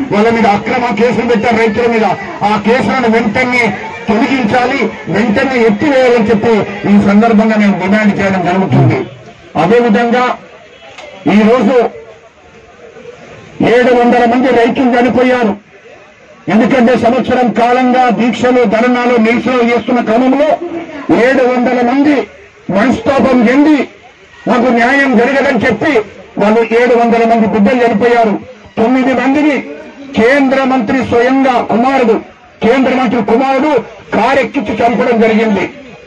వాళ్ళ మీద అక్రమ కేసులు పెట్టారు రైతుల మీద ఆ కేసులను వెంటనే తొలగించాలి వెంటనే ఎత్తివేయాలని చెప్పి ఈ సందర్భంగా నేను డిమాండ్ చేయడం జరుగుతుంది అదేవిధంగా ఈ రోజు ఏడు వందల మంది రైతులు చనిపోయారు ఎందుకంటే సంవత్సరం కాలంగా దీక్షలు ధర్నాలు నిరసనలు చేస్తున్న క్రమంలో ఏడు వందల మంది మనస్తాపం చెంది మాకు న్యాయం జరగదని చెప్పి వాళ్ళు ఏడు వందల మంది బిడ్డలు చనిపోయారు తొమ్మిది మందిని కేంద్ర మంత్రి స్వయంగా కుమారుడు కేంద్ర మంత్రి కుమారుడు కారెక్కించి చంపడం జరిగింది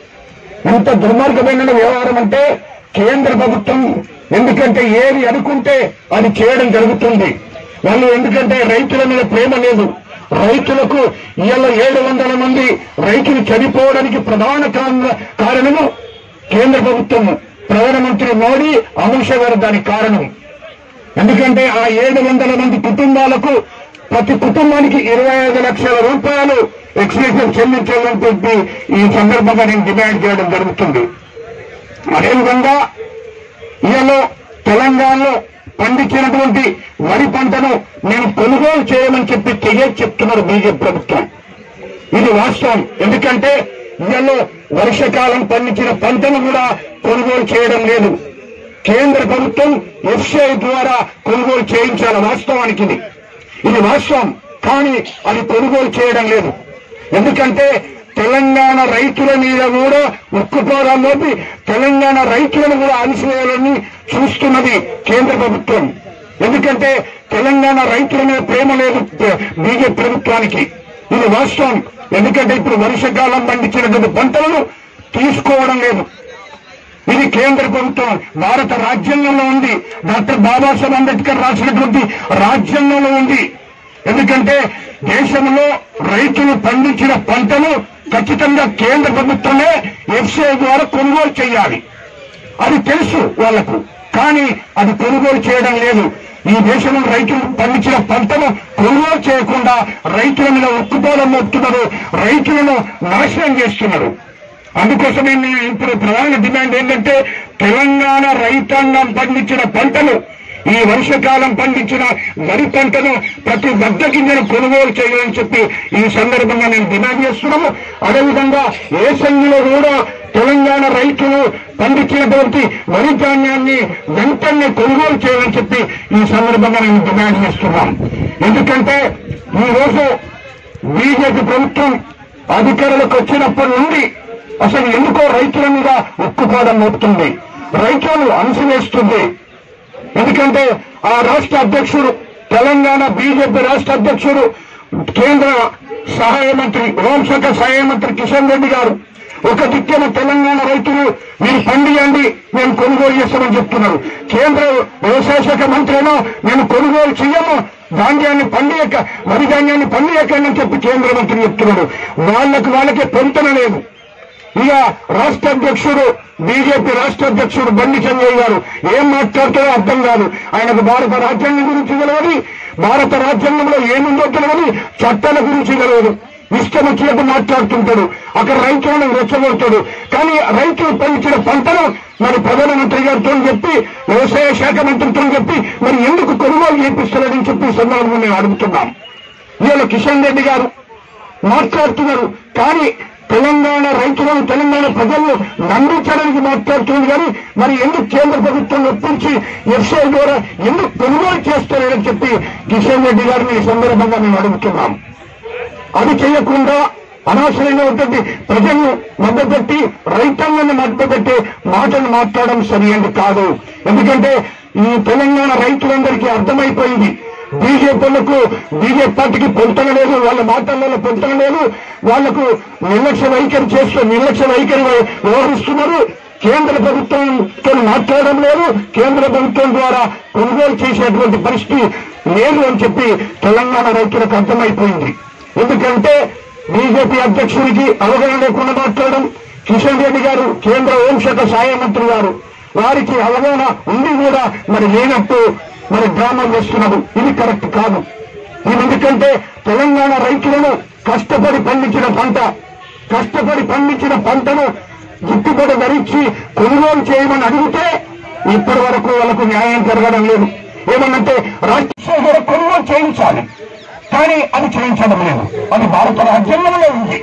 ఎంత దుర్మార్గమైన వ్యవహారం అంటే కేంద్ర ప్రభుత్వం ఎందుకంటే ఏది అనుకుంటే అది చేయడం జరుగుతుంది వాళ్ళు ఎందుకంటే రైతుల మీద ప్రేమ లేదు రైతులకు ఇవాళ ఏడు వందల మంది రైతులు చనిపోవడానికి ప్రధాన కారణ- కారణము కేంద్ర ప్రభుత్వం ప్రధానమంత్రి మోడీ అమిత్ షా గారు దానికి కారణం ఎందుకంటే ఆ ఏడు వందల మంది కుటుంబాలకు ప్రతి కుటుంబానికి ఇరవై ఐదు లక్షల రూపాయలు ఎక్స్ప్రెషన్ చెల్లించాలని చెప్పి ఈ సందర్భంగా నేను డిమాండ్ చేయడం జరుగుతుంది అదేవిధంగా ఇవాళ తెలంగాణలో పండించినటువంటి వరి పంటను నేను కొనుగోలు చేయమని చెప్పి తెలియదు చెప్తున్నారు బీజేపీ ప్రభుత్వం ఇది వాస్తవం ఎందుకంటే ఇవాళ వర్షకాలం పండించిన పంటను కూడా కొనుగోలు చేయడం లేదు కేంద్ర ప్రభుత్వం ఎఫ్సిఐ ద్వారా కొనుగోలు చేయించాలి వాస్తవానికి ఇది ఇది వాస్తవం కానీ అది కొనుగోలు చేయడం లేదు ఎందుకంటే తెలంగాణ రైతుల మీద కూడా ఉక్కుపోరాల్లోకి తెలంగాణ రైతులను కూడా అణిసివేయాలని చూస్తున్నది కేంద్ర ప్రభుత్వం ఎందుకంటే తెలంగాణ రైతుల మీద ప్రేమ లేదు బీజేపీ ప్రభుత్వానికి ఇది వాస్తవం ఎందుకంటే ఇప్పుడు వర్షకాలం పండించినటువంటి పంటలను తీసుకోవడం లేదు ఇది కేంద్ర ప్రభుత్వం భారత రాజ్యాంగంలో ఉంది డాక్టర్ బాబాసాహెబ్ అంబేద్కర్ రాసినటువంటి రాజ్యాంగంలో ఉంది ఎందుకంటే దేశంలో రైతులు పండించిన పంటను ఖచ్చితంగా కేంద్ర ప్రభుత్వమే ఎఫ్సిఐ ద్వారా కొనుగోలు చేయాలి అది తెలుసు వాళ్లకు కానీ అది కొనుగోలు చేయడం లేదు ఈ దేశంలో రైతులు పండించిన పంటను కొనుగోలు చేయకుండా రైతుల మీద ఉక్కుపోలం మోపుతున్నారు రైతులను నాశనం చేస్తున్నారు అందుకోసమే నేను ఇప్పుడు ప్రధాన డిమాండ్ ఏంటంటే తెలంగాణ రైతాంగం పండించిన పంటను ఈ వర్షకాలం పండించిన వరి పంటను ప్రతి వద్ద గింజను కొనుగోలు చేయాలని చెప్పి ఈ సందర్భంగా నేను డిమాండ్ చేస్తున్నాము అదేవిధంగా ఏ సంఘిలో కూడా తెలంగాణ రైతులు పండించినటువంటి వరి ధాన్యాన్ని వెంటనే కొనుగోలు చేయాలని చెప్పి ఈ సందర్భంగా నేను డిమాండ్ చేస్తున్నాం ఎందుకంటే ఈ రోజు బీజేపీ ప్రభుత్వం అధికారులకు వచ్చినప్పటి నుండి అసలు ఎందుకో రైతుల మీద ఉక్కుపాదం మోపుతుంది రైతులను అణసివేస్తుంది ఎందుకంటే ఆ రాష్ట్ర అధ్యక్షుడు తెలంగాణ బీజేపీ రాష్ట్ర అధ్యక్షుడు కేంద్ర సహాయ మంత్రి హోంశాఖ సహాయ మంత్రి కిషన్ రెడ్డి గారు ఒక దిక్కేమో తెలంగాణ రైతులు మీరు పండియండి మేము కొనుగోలు చేస్తామని చెప్తున్నారు కేంద్ర వ్యవసాయ శాఖ మంత్రి ఏమో మేము కొనుగోలు చెయ్యము ధాన్యాన్ని పండియక వరి ధాన్యాన్ని పండియకండి అని చెప్పి కేంద్ర మంత్రి చెప్తున్నాడు వాళ్ళకు వాళ్ళకే పొంతన లేదు ఇక రాష్ట్ర అధ్యక్షుడు బీజేపీ రాష్ట్ర అధ్యక్షుడు బండి సంజయ్ గారు ఏం మాట్లాడుతారో అర్థం కాదు ఆయనకు భారత రాజ్యాంగం గురించి తెలియదు భారత రాజ్యాంగంలో ఏముందో తెలియదు చట్టాల గురించి తెలియదు ఇష్టం వచ్చినట్టు మాట్లాడుతుంటాడు అక్కడ రైతులను రెచ్చగొడతాడు కానీ రైతులు పండించిన పంటను మరి ప్రధానమంత్రి గారితో చెప్పి వ్యవసాయ శాఖ మంత్రితో చెప్పి మరి ఎందుకు కొనుగోలు చేపిస్తున్నాడని చెప్పి ఈ సందర్భంగా మేము అడుగుతున్నాం ఇవాళ కిషన్ రెడ్డి గారు మాట్లాడుతున్నారు కానీ తెలంగాణ రైతులను తెలంగాణ ప్రజలను నమ్మించడానికి మాట్లాడుతుంది కానీ మరి ఎందుకు కేంద్ర ప్రభుత్వం ఒప్పించి ఎఫ్ఐ ద్వారా ఎందుకు కొనుగోలు చేస్తారని చెప్పి కిషన్ రెడ్డి గారిని ఈ సందర్భంగా మేము అడుగుతున్నాం అది చేయకుండా అనవసరమైనటువంటి ప్రజలను మద్దపెట్టి రైతాంగాన్ని మద్దపెట్టి మాటలు మాట్లాడడం సరియైనది కాదు ఎందుకంటే ఈ తెలంగాణ రైతులందరికీ అర్థమైపోయింది బీజేపీలకు బీజేపీ పార్టీకి పొంతన లేదు వాళ్ళ మాటలలో పొంతన లేదు వాళ్లకు నిర్లక్ష్య వైఖరి చేస్తూ నిర్లక్ష్య వైఖరి వ్యవహరిస్తున్నారు కేంద్ర ప్రభుత్వంతో మాట్లాడడం లేదు కేంద్ర ప్రభుత్వం ద్వారా కొనుగోలు చేసేటువంటి పరిస్థితి లేదు అని చెప్పి తెలంగాణ రైతులకు అర్థమైపోయింది ఎందుకంటే బీజేపీ అధ్యక్షుడికి అవగాహన లేకుండా మాట్లాడడం కిషన్ రెడ్డి గారు కేంద్ర హోంశాఖ సహాయ మంత్రి గారు వారికి అవగాహన ఉండి కూడా మరి లేనట్టు మరి డ్రామా చేస్తున్నారు ఇది కరెక్ట్ కాదు ఇది ఎందుకంటే తెలంగాణ రైతులను కష్టపడి పండించిన పంట కష్టపడి పండించిన పంటను గిట్టుబడి ధరించి కొనుగోలు చేయమని అడిగితే ఇప్పటి వరకు వాళ్ళకు న్యాయం జరగడం లేదు ఏమనంటే రాష్ట్ర కూడా కొనుగోలు చేయించాలి కానీ అది చేయించడం లేదు అది భారత రాజ్యాంగంలో ఉంది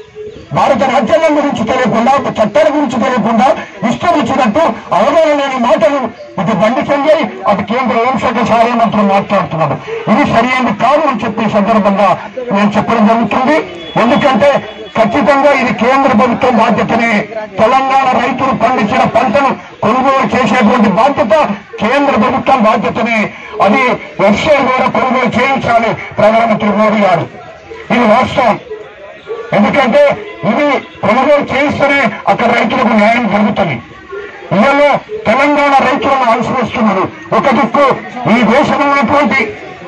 భారత రాజ్యాంగం గురించి తెలియకుండా ఒక చట్టాల గురించి తెలియకుండా ఇష్టం వచ్చినట్టు అవగాహన లేని మాటలు ఇటు బండి సంజయ్ అటు కేంద్ర హోంశాఖ సహాయ మంత్రి మాట్లాడుతున్నాడు ఇది సరైనది కాదు అని చెప్పి ఈ సందర్భంగా నేను చెప్పడం జరుగుతుంది ఎందుకంటే ఖచ్చితంగా ఇది కేంద్ర ప్రభుత్వం బాధ్యతనే తెలంగాణ రైతులు పండించిన పంటను కొనుగోలు చేసేటువంటి బాధ్యత కేంద్ర ప్రభుత్వం బాధ్యతనే అది ఎఫ్సీఐ ద్వారా కొనుగోలు చేయించాలి ప్రధానమంత్రి మోడీ గారు ఇది వాస్తవం ఎందుకంటే ఇది కొనుగోలు చేయిస్తేనే అక్కడ రైతులకు న్యాయం జరుగుతుంది ఇళ్లలో తెలంగాణ రైతులను అనుసరిస్తున్నారు ఒక దిక్కు ఈ దేశంలో ఉన్నటువంటి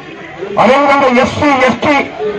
అదేవిధంగా ఎస్సీ ఎస్టీ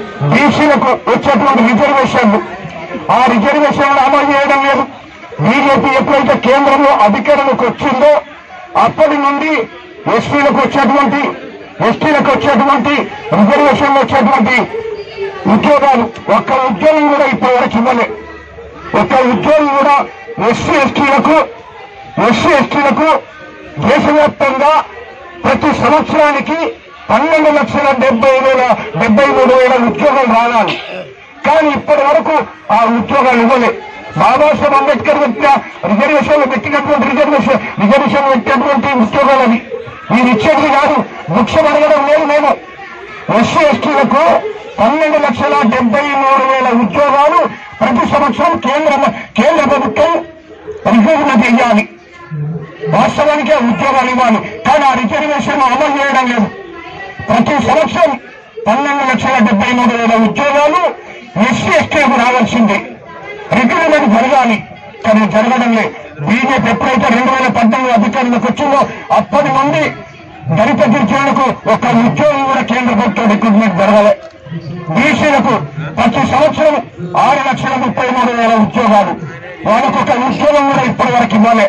బీసీలకు వచ్చేటువంటి రిజర్వేషన్లు ఆ రిజర్వేషన్లు అమలు చేయడం లేదు బీజేపీ ఎప్పుడైతే కేంద్రంలో అధికారంలోకి వచ్చిందో అప్పటి నుండి ఎస్సీలకు వచ్చేటువంటి ఎస్టీలకు వచ్చేటువంటి రిజర్వేషన్లు వచ్చేటువంటి ఉద్యోగాలు ఒక్క ఉద్యోగం కూడా ఇప్పటి వరకు ఇవ్వలే ఒక్క ఉద్యోగం కూడా ఎస్సీ ఎస్టీలకు ఎస్సీ ఎస్టీలకు దేశవ్యాప్తంగా ప్రతి సంవత్సరానికి పన్నెండు లక్షల డెబ్బై వేల డెబ్బై మూడు వేల ఉద్యోగాలు రావాలి కానీ ఇప్పటి వరకు ఆ ఉద్యోగాలు ఇవ్వలే బాబాసాహెబ్ అంబేద్కర్ పెట్టిన రిజర్వేషన్లు పెట్టినటువంటి రిజర్వేషన్ రిజర్వేషన్ పెట్టినటువంటి ఉద్యోగాలు అవి మీరు ఇచ్చేది కాదు ముఖ్యం అడగడం లేదు మేము ఎస్సీ ఎస్టీలకు పన్నెండు లక్షల డెబ్బై మూడు వేల ఉద్యోగాలు ప్రతి సంవత్సరం కేంద్ర కేంద్ర ప్రభుత్వం రిజర్వ్ చేయాలి వాస్తవానికి ఆ ఉద్యోగాలు ఇవ్వాలి కానీ ఆ రిజర్వేషన్ అమలు చేయడం లేదు ప్రతి సంవత్సరం పన్నెండు లక్షల డెబ్బై మూడు వేల ఉద్యోగాలు ఎస్సీ ఎస్టీలకు రావాల్సింది రిక్రూట్మెంట్ జరగాలి కానీ జరగడం లేదు బీజేపీ ఎప్పుడైతే రెండు వేల పద్దెనిమిది అధికారంలోకి వచ్చిందో అప్పటి నుండి దళిత గిరిజనులకు ఒక ఉద్యోగం కూడా కేంద్ర ప్రభుత్వం రిక్రూట్మెంట్ జరగలే బీసీలకు ప్రతి సంవత్సరం ఆరు లక్షల ముప్పై మూడు వేల ఉద్యోగాలు వాళ్ళకు ఒక ఉద్యోగం కూడా ఇప్పటి వరకు ఇవ్వాలి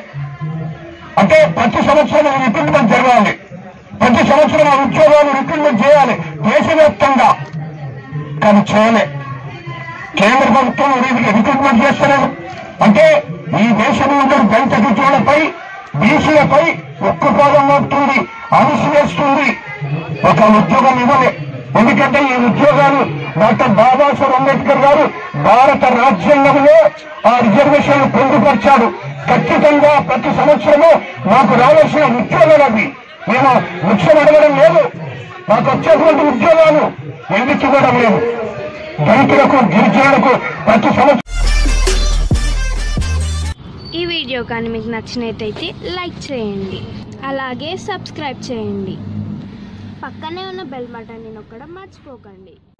అంటే ప్రతి సంవత్సరం రిక్రూట్మెంట్ జరగాలి ప్రతి సంవత్సరం ఆ ఉద్యోగాలు రిక్రూట్మెంట్ చేయాలి దేశవ్యాప్తంగా కానీ చేయలే కేంద్ర ప్రభుత్వం రి- రిక్రూట్మెంట్ చేస్తలేదు అంటే ఈ దేశంలో ఉన్న దళిత గిరిజనులపై బీసీలపై ఉక్కుపాదం మోపుతుంది అణిసివేస్తుంది ఒక ఉద్యోగం ఇవ్వలే ఎందుకంటే ఈ ఉద్యోగాలు డాక్టర్ బాబాసాహెబ్ అంబేద్కర్ గారు భారత రాజ్యాంగంలో ఆ రిజర్వేషన్లు పొందుపరిచాడు ఖచ్చితంగా ప్రతి సంవత్సరము మాకు రావాల్సిన ఉద్యోగాలు అవి మేము ముఖ్యం అడగడం లేదు మాకు వచ్చేటువంటి ఉద్యోగాలు ఎందుకు ఇవ్వడం లేదు దళితులకు గిరిజనులకు ప్రతి సంవత్సరం ఈ వీడియో కానీ మీకు నచ్చినట్టయితే లైక్ చేయండి అలాగే సబ్స్క్రైబ్ చేయండి పక్కనే ఉన్న బెల్ బటన్ని నొక్కడం మర్చిపోకండి